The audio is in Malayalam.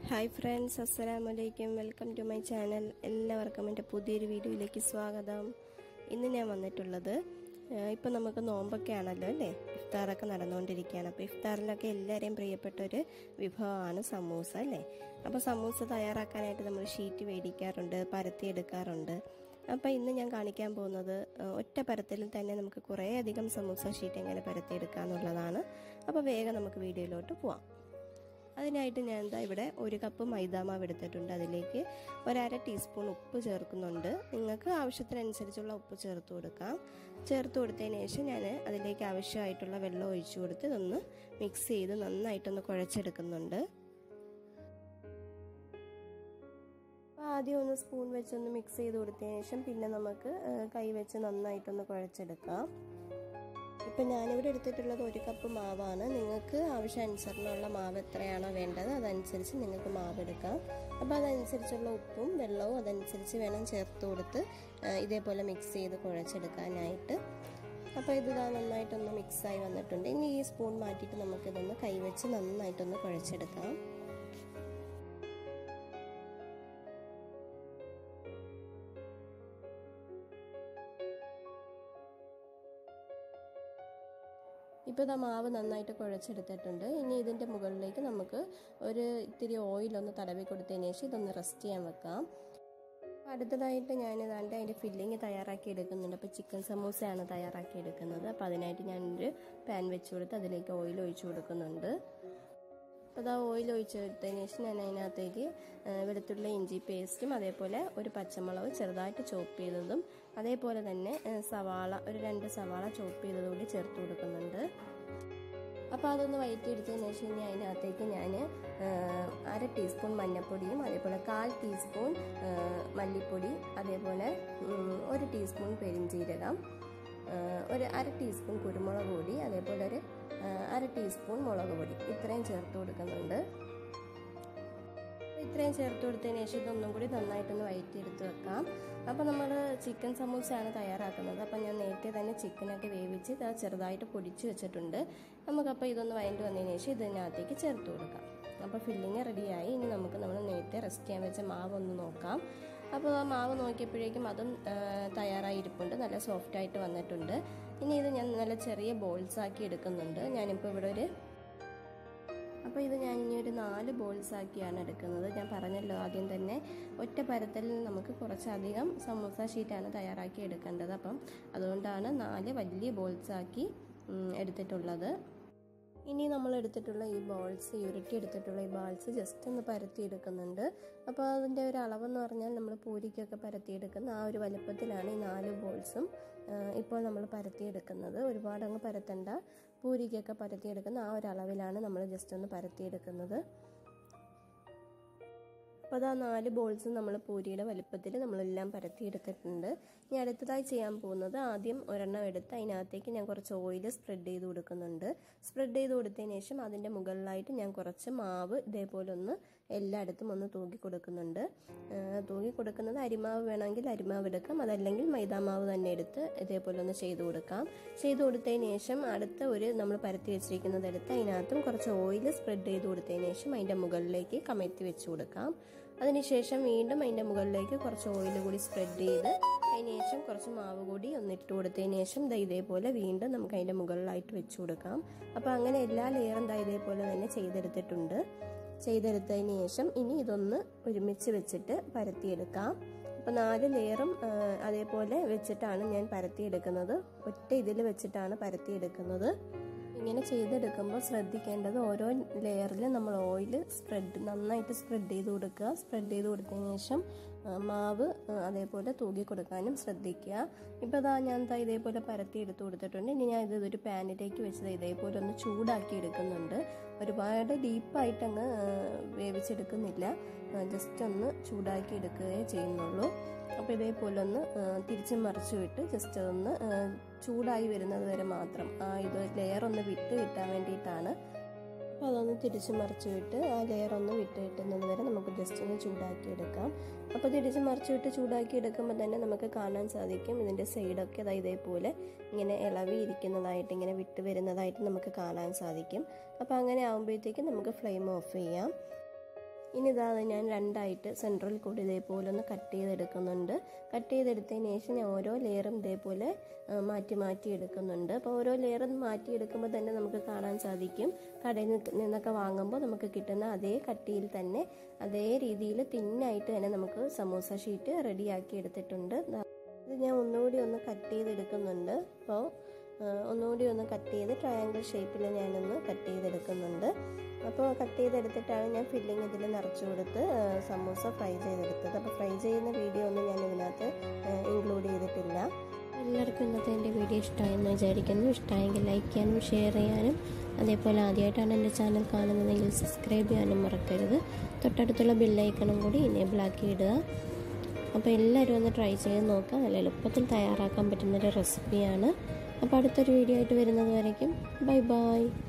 ഹായ് ഫ്രണ്ട്സ് അസ്സലാമു അലൈക്കും വെൽക്കം ടു മൈ ചാനൽ എല്ലാവർക്കും എൻ്റെ പുതിയൊരു വീഡിയോയിലേക്ക് സ്വാഗതം ഇന്ന് ഞാൻ വന്നിട്ടുള്ളത് ഇപ്പം നമുക്ക് നോമ്പൊക്കെ ആണല്ലോ അല്ലേ ഇഫ്താറൊക്കെ നടന്നുകൊണ്ടിരിക്കുകയാണ് അപ്പോൾ ഇഫ്താറിലൊക്കെ എല്ലാവരെയും പ്രിയപ്പെട്ട ഒരു വിഭവമാണ് സമൂസ അല്ലേ അപ്പോൾ സമൂസ തയ്യാറാക്കാനായിട്ട് നമ്മൾ ഷീറ്റ് മേടിക്കാറുണ്ട് പരത്തിയെടുക്കാറുണ്ട് അപ്പോൾ ഇന്ന് ഞാൻ കാണിക്കാൻ പോകുന്നത് ഒറ്റ പരത്തിലും തന്നെ നമുക്ക് കുറേ അധികം സമൂസ ഷീറ്റ് എങ്ങനെ പരത്തിയെടുക്കാമെന്നുള്ളതാണ് അപ്പോൾ വേഗം നമുക്ക് വീഡിയോയിലോട്ട് പോവാം അതിനായിട്ട് ഞാൻ എന്താ ഇവിടെ ഒരു കപ്പ് മൈദാമാവ് എടുത്തിട്ടുണ്ട് അതിലേക്ക് ഒരര ടീസ്പൂൺ ഉപ്പ് ചേർക്കുന്നുണ്ട് നിങ്ങൾക്ക് ആവശ്യത്തിനനുസരിച്ചുള്ള ഉപ്പ് ചേർത്ത് കൊടുക്കാം ചേർത്ത് കൊടുത്തതിന് ശേഷം ഞാൻ അതിലേക്ക് ആവശ്യമായിട്ടുള്ള വെള്ളം ഒഴിച്ചു കൊടുത്ത് ഇതൊന്ന് മിക്സ് ചെയ്ത് നന്നായിട്ടൊന്ന് കുഴച്ചെടുക്കുന്നുണ്ട് ആദ്യം ഒന്ന് സ്പൂൺ വെച്ചൊന്ന് മിക്സ് ചെയ്ത് കൊടുത്തതിന് ശേഷം പിന്നെ നമുക്ക് കൈ വെച്ച് നന്നായിട്ടൊന്ന് കുഴച്ചെടുക്കാം ഇപ്പം ഞാനിവിടെ എടുത്തിട്ടുള്ളത് ഒരു കപ്പ് മാവാണ് നിങ്ങൾക്ക് ആവശ്യാനുസരണമുള്ള മാവ് എത്രയാണോ വേണ്ടത് അതനുസരിച്ച് നിങ്ങൾക്ക് മാവ് എടുക്കാം അപ്പോൾ അതനുസരിച്ചുള്ള ഉപ്പും വെള്ളവും അതനുസരിച്ച് വേണം ചേർത്ത് കൊടുത്ത് ഇതേപോലെ മിക്സ് ചെയ്ത് കുഴച്ചെടുക്കാനായിട്ട് അപ്പോൾ ഇത് നന്നായിട്ടൊന്ന് മിക്സായി വന്നിട്ടുണ്ട് ഇനി ഈ സ്പൂൺ മാറ്റിയിട്ട് നമുക്കിതൊന്ന് കൈവച്ച് നന്നായിട്ടൊന്ന് കുഴച്ചെടുക്കാം ഇപ്പോൾ ഇതാ മാവ് നന്നായിട്ട് കുഴച്ചെടുത്തിട്ടുണ്ട് ഇനി ഇതിൻ്റെ മുകളിലേക്ക് നമുക്ക് ഒരു ഇത്തിരി ഓയിലൊന്ന് തടവി കൊടുത്തതിന് ശേഷം ഇതൊന്ന് റെസ്റ്റ് ചെയ്യാൻ വെക്കാം അടുത്തതായിട്ട് ഞാൻ ഇതാണ്ട് അതിൻ്റെ ഫില്ലിങ് തയ്യാറാക്കി എടുക്കുന്നുണ്ട് അപ്പോൾ ചിക്കൻ സമൂസയാണ് തയ്യാറാക്കി എടുക്കുന്നത് അപ്പോൾ അതിനായിട്ട് ഞാനൊരു പാൻ വെച്ച് കൊടുത്ത് അതിലേക്ക് ഓയിൽ ഒഴിച്ചു കൊടുക്കുന്നുണ്ട് അപ്പോൾ അത് ഓയിൽ ഒഴിച്ചെടുത്തതിന് ശേഷം ഞാൻ അതിനകത്തേക്ക് വെളുത്തുള്ളി ഇഞ്ചി പേസ്റ്റും അതേപോലെ ഒരു പച്ചമുളക് ചെറുതായിട്ട് ചോപ്പ് ചെയ്തതും അതേപോലെ തന്നെ സവാള ഒരു രണ്ട് സവാള ചോപ്പ് ചെയ്തതും കൂടി ചേർത്ത് കൊടുക്കുന്നുണ്ട് അപ്പോൾ അതൊന്ന് വയറ്റിയെടുത്തതിന് ശേഷം ഇനി അതിനകത്തേക്ക് ഞാൻ അര ടീസ്പൂൺ മഞ്ഞൾപ്പൊടിയും അതേപോലെ കാൽ ടീസ്പൂൺ മല്ലിപ്പൊടി അതേപോലെ ഒരു ടീസ്പൂൺ പെരിഞ്ചീരകം ഒരു അര ടീസ്പൂൺ കുരുമുളക് പൊടി അതേപോലെ ഒരു അര ടീസ്പൂൺ മുളക് പൊടി ഇത്രയും ചേർത്ത് കൊടുക്കുന്നുണ്ട് ഇത്രയും ചേർത്ത് കൊടുത്തതിന് ശേഷം ഇതൊന്നും കൂടി നന്നായിട്ടൊന്ന് വയറ്റിയെടുത്ത് വെക്കാം അപ്പോൾ നമ്മൾ ചിക്കൻ സമൂസയാണ് തയ്യാറാക്കുന്നത് അപ്പോൾ ഞാൻ നേരത്തെ തന്നെ ചിക്കനൊക്കെ വേവിച്ച് ഇത് ചെറുതായിട്ട് പൊടിച്ച് വെച്ചിട്ടുണ്ട് നമുക്കപ്പോൾ ഇതൊന്ന് വഴണ്ടി വന്നതിന് ശേഷം ഇതിനകത്തേക്ക് ചേർത്ത് കൊടുക്കാം അപ്പോൾ ഫില്ലിങ് റെഡിയായി ഇനി നമുക്ക് നമ്മൾ നേരത്തെ റെസ്റ്റ് ചെയ്യാൻ വെച്ച മാവ് ഒന്ന് നോക്കാം അപ്പോൾ ആ മാവ് നോക്കിയപ്പോഴേക്കും അതും തയ്യാറായി ഇരിപ്പുണ്ട് നല്ല സോഫ്റ്റായിട്ട് വന്നിട്ടുണ്ട് ഇനി ഇത് ഞാൻ നല്ല ചെറിയ ബോൾസ് ആക്കി എടുക്കുന്നുണ്ട് ഞാനിപ്പോൾ ഇവിടെ ഒരു അപ്പോൾ ഇത് ഞാൻ ഇനി ഒരു നാല് ബോൾസ് ആക്കിയാണ് എടുക്കുന്നത് ഞാൻ പറഞ്ഞല്ലോ ആദ്യം തന്നെ ഒറ്റ പരത്തലിൽ നമുക്ക് കുറച്ചധികം സമൂസ ഷീറ്റാണ് തയ്യാറാക്കി എടുക്കേണ്ടത് അപ്പം അതുകൊണ്ടാണ് നാല് വലിയ ബോൾസ് ആക്കി എടുത്തിട്ടുള്ളത് ഇനി നമ്മൾ എടുത്തിട്ടുള്ള ഈ ബോൾസ് ഉരുട്ടി എടുത്തിട്ടുള്ള ഈ ബോൾസ് ജസ്റ്റ് ഒന്ന് പരത്തി എടുക്കുന്നുണ്ട് അപ്പോൾ അതിൻ്റെ ഒരു അളവെന്ന് പറഞ്ഞാൽ നമ്മൾ പൂരിക്കൊക്കെ പരത്തിയെടുക്കുന്ന ആ ഒരു വലുപ്പത്തിലാണ് ഈ നാല് ബോൾസും ഇപ്പോൾ നമ്മൾ പരത്തിയെടുക്കുന്നത് ഒരുപാട് അങ്ങ് പരത്തണ്ട പൂരിക്കൊക്കെ പരത്തിയെടുക്കുന്ന ആ ഒരു അളവിലാണ് നമ്മൾ ജസ്റ്റ് ഒന്ന് പരത്തിയെടുക്കുന്നത് അപ്പോൾ അതാ നാല് ബോൾസും നമ്മൾ പൂരിയുടെ വലുപ്പത്തിൽ നമ്മളെല്ലാം പരത്തിയെടുത്തിട്ടുണ്ട് ഇനി അടുത്തതായി ചെയ്യാൻ പോകുന്നത് ആദ്യം ഒരെണ്ണം എടുത്ത് അതിനകത്തേക്ക് ഞാൻ കുറച്ച് ഓയിൽ സ്പ്രെഡ് ചെയ്ത് കൊടുക്കുന്നുണ്ട് സ്പ്രെഡ് ചെയ്ത് കൊടുത്തതിന് ശേഷം അതിൻ്റെ മുകളിലായിട്ട് ഞാൻ കുറച്ച് മാവ് ഇതേപോലെ ഒന്ന് എല്ലായിടത്തും ഒന്ന് തൂക്കി കൊടുക്കുന്നുണ്ട് തൂക്കി കൊടുക്കുന്നത് അരിമാവ് വേണമെങ്കിൽ അരിമാവ് എടുക്കാം അതല്ലെങ്കിൽ മൈദാമാവ് തന്നെ എടുത്ത് ഇതേപോലെ ഒന്ന് ചെയ്ത് കൊടുക്കാം ചെയ്ത് കൊടുത്തതിന് ശേഷം അടുത്ത ഒരു നമ്മൾ പരത്തി വെച്ചിരിക്കുന്നത് എടുത്ത് അതിനകത്തും കുറച്ച് ഓയിൽ സ്പ്രെഡ് ചെയ്ത് കൊടുത്തതിന് ശേഷം അതിൻ്റെ മുകളിലേക്ക് കമഴ്ത്തി വെച്ച് കൊടുക്കാം അതിനുശേഷം വീണ്ടും അതിൻ്റെ മുകളിലേക്ക് കുറച്ച് ഓയിൽ കൂടി സ്പ്രെഡ് ചെയ്ത് അതിന് ശേഷം കുറച്ച് മാവ് കൂടി ഒന്ന് ഇട്ട് കൊടുത്തതിന് ശേഷം ദാ ഇതേപോലെ വീണ്ടും നമുക്ക് അതിൻ്റെ മുകളിലായിട്ട് വെച്ച് കൊടുക്കാം അപ്പോൾ അങ്ങനെ എല്ലാ ലെയറും ദാ ഇതേപോലെ തന്നെ ചെയ്തെടുത്തിട്ടുണ്ട് ചെയ്തെടുത്തതിന് ശേഷം ഇനി ഇതൊന്ന് ഒരുമിച്ച് വെച്ചിട്ട് പരത്തിയെടുക്കാം അപ്പോൾ നാല് ലെയറും അതേപോലെ വെച്ചിട്ടാണ് ഞാൻ പരത്തിയെടുക്കുന്നത് ഒറ്റ ഇതിൽ വെച്ചിട്ടാണ് പരത്തിയെടുക്കുന്നത് ഇങ്ങനെ ചെയ്തെടുക്കുമ്പോൾ ശ്രദ്ധിക്കേണ്ടത് ഓരോ ലെയറിൽ നമ്മൾ ഓയിൽ സ്പ്രെഡ് നന്നായിട്ട് സ്പ്രെഡ് ചെയ്ത് കൊടുക്കുക സ്പ്രെഡ് ചെയ്ത് കൊടുത്തതിന് ശേഷം മാവ് അതേപോലെ തൂക്കി കൊടുക്കാനും ശ്രദ്ധിക്കുക ഇപ്പോൾ ഇതാ ഞാൻ ഇതാ ഇതേപോലെ പരത്തി എടുത്ത് കൊടുത്തിട്ടുണ്ട് ഇനി ഞാൻ ഇത് ഒരു പാനിലേക്ക് വെച്ചത് ഇതേപോലെ ഒന്ന് ചൂടാക്കി എടുക്കുന്നുണ്ട് ഒരുപാട് ഡീപ്പായിട്ട് അങ്ങ് വേവിച്ചെടുക്കുന്നില്ല ജസ്റ്റ് ഒന്ന് ചൂടാക്കി എടുക്കുകയേ ചെയ്യുന്നുള്ളൂ അപ്പോൾ ഇതേപോലെ ഒന്ന് തിരിച്ച് മറിച്ചു വിട്ട് ജസ്റ്റ് അതൊന്ന് ചൂടായി വരുന്നത് വരെ മാത്രം ആ ഇത് ലെയർ ഒന്ന് വിട്ട് കിട്ടാൻ വേണ്ടിയിട്ടാണ് അപ്പോൾ അതൊന്ന് തിരിച്ച് മറിച്ച് വിട്ട് ആ ലെയർ ഒന്ന് വിട്ട് കിട്ടുന്നത് വരെ നമുക്ക് ജസ്റ്റ് ഒന്ന് ചൂടാക്കി എടുക്കാം അപ്പോൾ തിരിച്ച് മറിച്ച് വിട്ട് ചൂടാക്കി എടുക്കുമ്പോൾ തന്നെ നമുക്ക് കാണാൻ സാധിക്കും ഇതിൻ്റെ സൈഡൊക്കെ അതായത് ഇതേപോലെ ഇങ്ങനെ ഇളവി ഇരിക്കുന്നതായിട്ട് ഇങ്ങനെ വിട്ട് വരുന്നതായിട്ട് നമുക്ക് കാണാൻ സാധിക്കും അപ്പോൾ അങ്ങനെ ആകുമ്പോഴത്തേക്കും നമുക്ക് ഫ്ലെയിം ഓഫ് ചെയ്യാം ഇനി ഇതാ ഞാൻ രണ്ടായിട്ട് സെൻട്രൽ കൂടി ഇതേപോലെ ഒന്ന് കട്ട് ചെയ്തെടുക്കുന്നുണ്ട് കട്ട് ചെയ്തെടുത്തതിന് ശേഷം ഞാൻ ഓരോ ലെയറും ഇതേപോലെ മാറ്റി മാറ്റി എടുക്കുന്നുണ്ട് അപ്പോൾ ഓരോ ലെയറും മാറ്റി എടുക്കുമ്പോൾ തന്നെ നമുക്ക് കാണാൻ സാധിക്കും കടയിൽ നിന്നൊക്കെ വാങ്ങുമ്പോൾ നമുക്ക് കിട്ടുന്ന അതേ കട്ടിയിൽ തന്നെ അതേ രീതിയിൽ തിന്നായിട്ട് തന്നെ നമുക്ക് സമൂസ ഷീറ്റ് റെഡിയാക്കി എടുത്തിട്ടുണ്ട് ഇത് ഞാൻ ഒന്നുകൂടി ഒന്ന് കട്ട് ചെയ്തെടുക്കുന്നുണ്ട് അപ്പോൾ ഒന്നുകൂടി ഒന്ന് കട്ട് ചെയ്ത് ട്രയാങ്കിൾ ഷേപ്പിൽ ഞാനൊന്ന് കട്ട് ചെയ്തെടുക്കുന്നുണ്ട് അപ്പോൾ കട്ട് ചെയ്തെടുത്തിട്ടാണ് ഞാൻ ഫില്ലിങ് ഇതിൽ നിറച്ചു കൊടുത്ത് സമൂസ ഫ്രൈ ചെയ്തെടുത്തത് അപ്പോൾ ഫ്രൈ ചെയ്യുന്ന വീഡിയോ ഒന്നും ഞാൻ ഇതിനകത്ത് ഇൻക്ലൂഡ് ചെയ്തിട്ടില്ല എല്ലാവർക്കും ഇന്നത്തെ എൻ്റെ വീഡിയോ ഇഷ്ടമായെന്ന് വിചാരിക്കുന്നു ഇഷ്ടമായെങ്കിൽ ലൈക്ക് ചെയ്യാനും ഷെയർ ചെയ്യാനും അതേപോലെ ആദ്യമായിട്ടാണ് എൻ്റെ ചാനൽ കാണുന്നതെങ്കിൽ സബ്സ്ക്രൈബ് ചെയ്യാനും മറക്കരുത് തൊട്ടടുത്തുള്ള ബില്ലൈക്കണും കൂടി ഇനേബിൾ ആക്കി ഇടുക അപ്പോൾ എല്ലാവരും ഒന്ന് ട്രൈ ചെയ്ത് നോക്കുക നല്ല എളുപ്പത്തിൽ തയ്യാറാക്കാൻ പറ്റുന്നൊരു റെസിപ്പിയാണ് അപ്പോൾ അടുത്തൊരു വീഡിയോ ആയിട്ട് വരുന്നത് വരയ്ക്കും ബൈ ബൈ